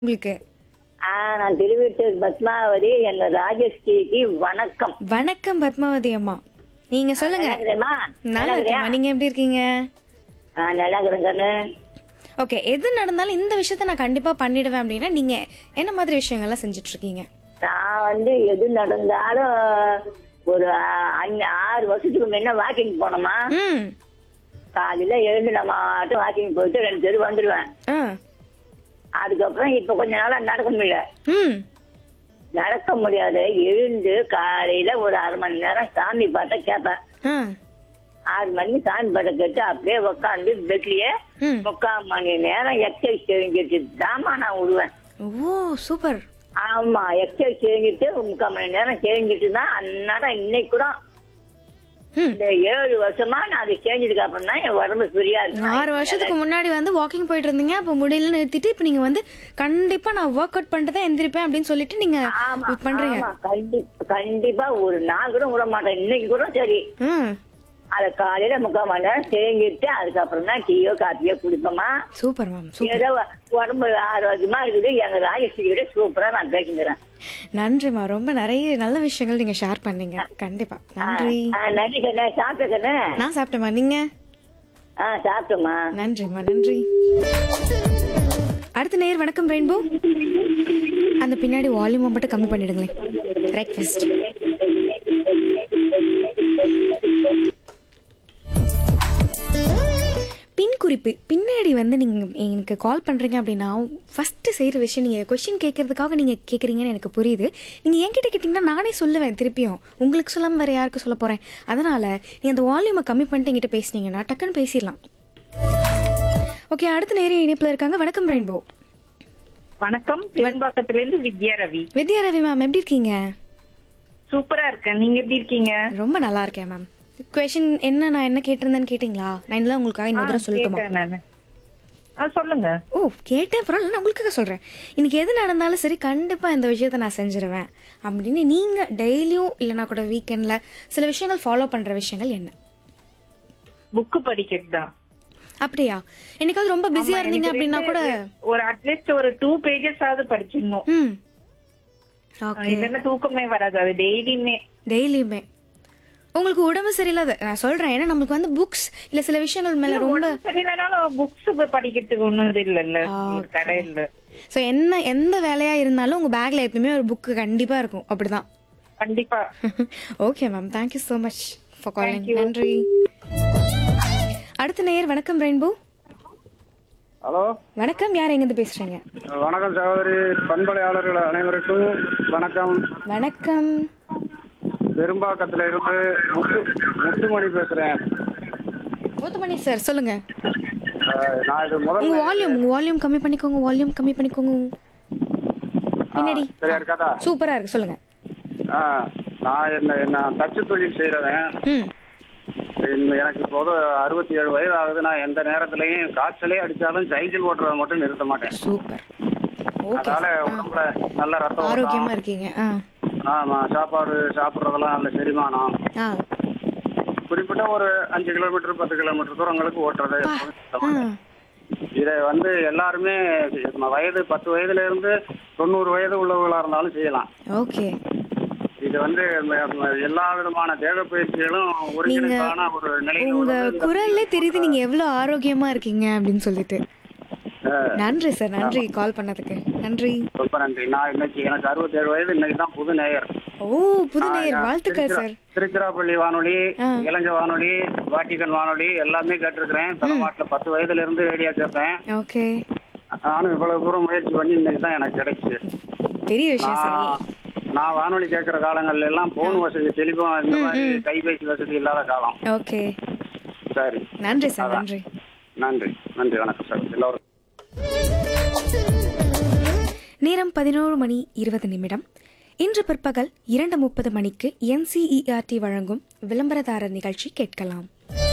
உங்களுக்கு ஆ நான் திருவீட்டூர் பத்மாவதி எங்க ராஜஸ்ரீக்கு வணக்கம் வணக்கம் பத்மாவதி அம்மா நீங்க சொல்லுங்க நல்லா இருக்கிறேம்மா? நல்லா நல்லா இருக்கிறியா? இருக்கேம்மா நீங்க எப்படி இருக்கீங்க ஆ, நல்லா இருக்கிறேன் கண்ணு ஓகே எது நடந்தாலும் இந்த விஷயத்த நான் கண்டிப்பா பண்ணிடுவேன் அப்படின்னா நீங்க என்ன மாதிரி விஷயங்கள்லாம் செஞ்சுட்டு இருக்கீங்க நான் வந்து எது நடந்தாலும் ஒரு ஆ- அஞ்சு ஆறு வருஷத்துக்கு முன்ன வாக்கிங் போனோமா ம் காலையில எழுந்து நம்ம ஆட்டும் வாக்கிங் போயிட்டு ரெண்டு தெரு வந்துடுவேன் ஆ அதுக்கப்புறம் இப்ப கொஞ்ச நாளா நடக்க முடியல ம் நடக்க முடியாது எழுந்து காலையில ஒரு அரை மணி நேரம் சாமி பாட்டை கேட்பேன் ஆ ஆறு மணிக்கு சாமி பாட்டை கேட்டு அப்படியே உட்காந்து பெட்லயே ம் முக்கால் மணி நேரம் எக்ஸசைஸ் செஞ்சுட்டு தாமா நான் விடுவேன் ஓ சூப்பர் ஆமா எக்ஸசைஸ் செஞ்சுட்டு முக்கால் மணி நேரம் செஞ்சுட்டு தான் அந்நேரம் இன்னைக்கு கூட ம் இந்த ஏழு வருஷமா நான் அதை செஞ்சதுக்கு அப்புறம் தான் என் உடம்பு ஃப்ரீயா இருக்கு ஆறு வருஷத்துக்கு முன்னாடி வந்து வாக்கிங் போயிட்டு இருந்தீங்க அப்போ முடியல நிறுத்திட்டு இப்போ நீங்க வந்து கண்டிப்பா நான் ஒர்க் அவுட் பண்ணிட்டு தான் எந்திரிப்பேன் அப்படின்னு சொல்லிட்டு நீங்க ஆமா இது பண்றீங்க ஆமா கண்டிப்பா கண்டிப்பா ஒரு நாள் கூட விட மாட்டேன் இன்னைக்கு கூட சரி ம் அத காலையில முக்கால் மணி நேரம் செஞ்சுட்டு அதுக்கப்புறம் தான் டீயோ காப்பியோ குடிப்போமா சூப்பர் மேம் சூப்பர் ஏதோ உடம்பு ஆரோக்கியமா இருக்குது எங்க ராஜஸ்ரீயோட சூப்பரா நான் பேசிக்கிறேன் நன்றிம்மா ரொம்ப நிறைய நல்ல விஷயங்கள் நீங்க ஷேர் பண்ணீங்க கண்டிப்பா நன்றி நன்றி கண்ணே சாப்பிட்ட கண்ணே நான் சாப்பிட்டேம்மா நீங்க ஆ சாப்பிட்டோமா நன்றிம்மா நன்றி அடுத்த நேர் வணக்கம் ரெயின்போ அந்த பின்னாடி வால்யூமை மட்டும் கம்மி பண்ணிடுங்களேன் பிரேக்ஃபாஸ்ட் பின் குறிப்பு பின்னாடி வந்து நீங்கள் எனக்கு கால் பண்ணுறீங்க அப்படின்னா ஃபஸ்ட்டு செய்கிற விஷயம் நீங்கள் கொஷின் கேட்கறதுக்காக நீங்கள் கேட்குறீங்கன்னு எனக்கு புரியுது நீங்கள் என்கிட்ட கேட்டிங்கன்னா நானே சொல்லுவேன் திருப்பியும் உங்களுக்கு சொல்லாமல் வேறு யாருக்கு சொல்ல போகிறேன் அதனால் நீங்கள் அந்த வால்யூமை கம்மி பண்ணிட்டு என்கிட்ட பேசுனீங்கன்னா டக்குன்னு பேசிடலாம் ஓகே அடுத்த நேரம் இணைப்பில் இருக்காங்க வணக்கம் ரெயின்போ வணக்கம் பெரும்பாக்கத்துல இருந்து வித்யா ரவி வித்யா ரவி மேம் எப்படி இருக்கீங்க சூப்பரா இருக்கேன் நீங்க எப்படி இருக்கீங்க ரொம்ப நல்லா இருக்கேன் மேம் கொஷின் என்ன நான் என்ன கேட்டிருந்தேன்னு கேட்டிங்களா நான் இதெல்லாம் உங்களுக்காக இன்னொரு தடவை சொல்லட்டுமா கேட்டேன் நானு ஆ சொல்லுங்க ஓ கேட்டேன் பரவாயில்ல நான் உங்களுக்காக சொல்கிறேன் இன்னைக்கு எது நடந்தாலும் சரி கண்டிப்பாக இந்த விஷயத்த நான் செஞ்சிருவேன் அப்படின்னு நீங்கள் டெய்லியும் இல்லைனா கூட வீக்கெண்டில் சில விஷயங்கள் ஃபாலோ பண்ணுற விஷயங்கள் என்ன புக்கு படிக்கிறது தான் அப்படியா என்னைக்காவது ரொம்ப பிஸியாக இருந்தீங்க அப்படின்னா கூட ஒரு அட்லீஸ்ட் ஒரு டூ பேஜஸ் ஆவது படிச்சிடணும் ம் ஓகே இல்லைன்னா தூக்கமே வராது அது டெய்லியுமே டெய்லியுமே உங்களுக்கு உடம்பு சரியில்லாத நான் சொல்கிறேன் ஏன்னா நமக்கு வந்து புக்ஸ் இல்லை சில விஷயங்கள் மேலே ரொம்ப சரியில்லைனாலும் புக்ஸ் படிக்கிறதுக்கு ஒண்ணும் இது இல்லைல்ல ஆ, உங்களுக்கு கடை இல்ல ஸோ என்ன எந்த வேலையாக இருந்தாலும் உங்கள் பேக்கில் எப்பயுமே ஒரு புக்கு கண்டிப்பாக இருக்கும் அப்படிதான் கண்டிப்பா okay ma'am thank you so much for calling நன்றி அடுத்த நேயர் வணக்கம் ரெயின்போ ஹலோ வணக்கம் யார் எங்கேருந்து பேசுறீங்க வணக்கம் சகோதரி பண்பலையாளர்கள் அனைவருக்கும் வணக்கம் வணக்கம் பெரும்பாக்கத்துல இருந்து முத்து முத்துமணி பேசுறேன் மூத்தமணி சார் சொல்லுங்க அஹ், நான் இது முதல் உங்க வால்யூம் உங்க வால்யூம் கம்மி பண்ணிக்கோங்க வால்யூம் கம்மி பண்ணிக்கோங்க பின்னாடி சரியா இருக்காதா சூப்பரா இருக்கு சொல்லுங்க ஆ, நான் என்ன என்ன தச்சு தொழில் செய்யறவன் ம் இந்த எனக்கு இப்போது அறுபத்தி ஏழு வயது ஆகுது நான் எந்த நேரத்திலையும் காய்ச்சலே அடிச்சாலும் சைக்கிள் ஓட்டுறதை மட்டும் நிறுத்த மாட்டேன் சூப்பர் ஓகே அதனால உடம்புல நல்ல ரத்தம் ஓட்டம். ஆரோக்கியமா இருக்கீங்க ஆ ஆமா சாப்பாடு சாப்பிட்றதெல்லாம் நல்ல செரிமானம் ஆ குறிப்பிட்ட ஒரு அஞ்சு கிலோமீட்டர் பத்து கிலோமீட்டர் தூரங்களுக்கு ஓட்டுறது ஆ இதை வந்து எல்லாருமே வயது பத்து வயதுல இருந்து தொண்ணூறு வயது உள்ளவர்களா இருந்தாலும் செய்யலாம் ஓகே இது வந்து ம- ம- எல்லா விதமான தேக பயிற்சிகளும் ஒருங்கிணைப்பான ஒரு நிலையில உங்க வந்து இந்த- குரல்ல தெரியுது நீங்க எவ்வளவு ஆரோக்கியமா இருக்கீங்க அப்படின்னு சொல்லிட்டு நன்றி சார் நன்றி கால் பண்ணதுக்கு நன்றி ரொம்ப நன்றி நான் இன்னைக்கு எனக்கு அறுபத்தி ஏழு வயது இன்னைக்கு தான் புது நேயர் ஓ புது நேயர் வாழ்த்துக்கள் சார் திருச்சிராப்பள்ளி வானொலி ஆ. இளஞ்ச வானொலி வாட்டிகன் வானொலி எல்லாமே கேட்டிருக்கிறேன் தலைமாட்டில் பத்து வயதுல இருந்து ரேடியோ கேட்பேன் ஓகே நானும் இவ்வளவு தூரம் முயற்சி பண்ணி இன்னைக்கு தான் எனக்கு கிடைச்சு பெரிய விஷயம் சார் நான் நான் வானொலி கேட்கிற காலங்கள்ல எல்லாம் போன் வசதி டெலிபோன் இந்த மாதிரி கைபேசி வசதி இல்லாத காலம் ஓகே சரி நன்றி சார் நன்றி நன்றி நன்றி வணக்கம் சார் எல்லோரும் நேரம் பதினோரு மணி இருபது நிமிடம் இன்று பிற்பகல் இரண்டு முப்பது மணிக்கு என்சிஇஆர்டி வழங்கும் விளம்பரதாரர் நிகழ்ச்சி கேட்கலாம்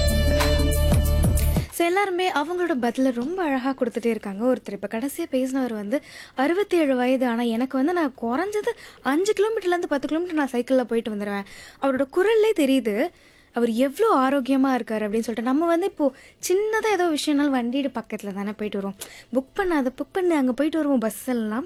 ஸோ எல்லாருமே அவங்களோட பதிலை ரொம்ப அழகாக கொடுத்துட்டே இருக்காங்க ஒருத்தர் இப்போ கடைசியாக பேசினவர் வந்து அறுபத்தி ஏழு வயது ஆனால் எனக்கு வந்து நான் குறைஞ்சது அஞ்சு கிலோமீட்டர்லேருந்து பத்து கிலோமீட்டர் நான் சைக்கிளில் போயிட்டு வந்துடுவேன் அவரோட குரல்லே தெரியுது அவர் எவ்வளோ ஆரோக்கியமாக இருக்கார் அப்படின்னு சொல்லிட்டு நம்ம வந்து இப்போது சின்னதாக ஏதோ விஷயம்னாலும் வண்டியோட பக்கத்தில் தானே போயிட்டு வருவோம் புக் பண்ணாத புக் பண்ணி அங்கே போயிட்டு வருவோம் பஸ் எல்லாம்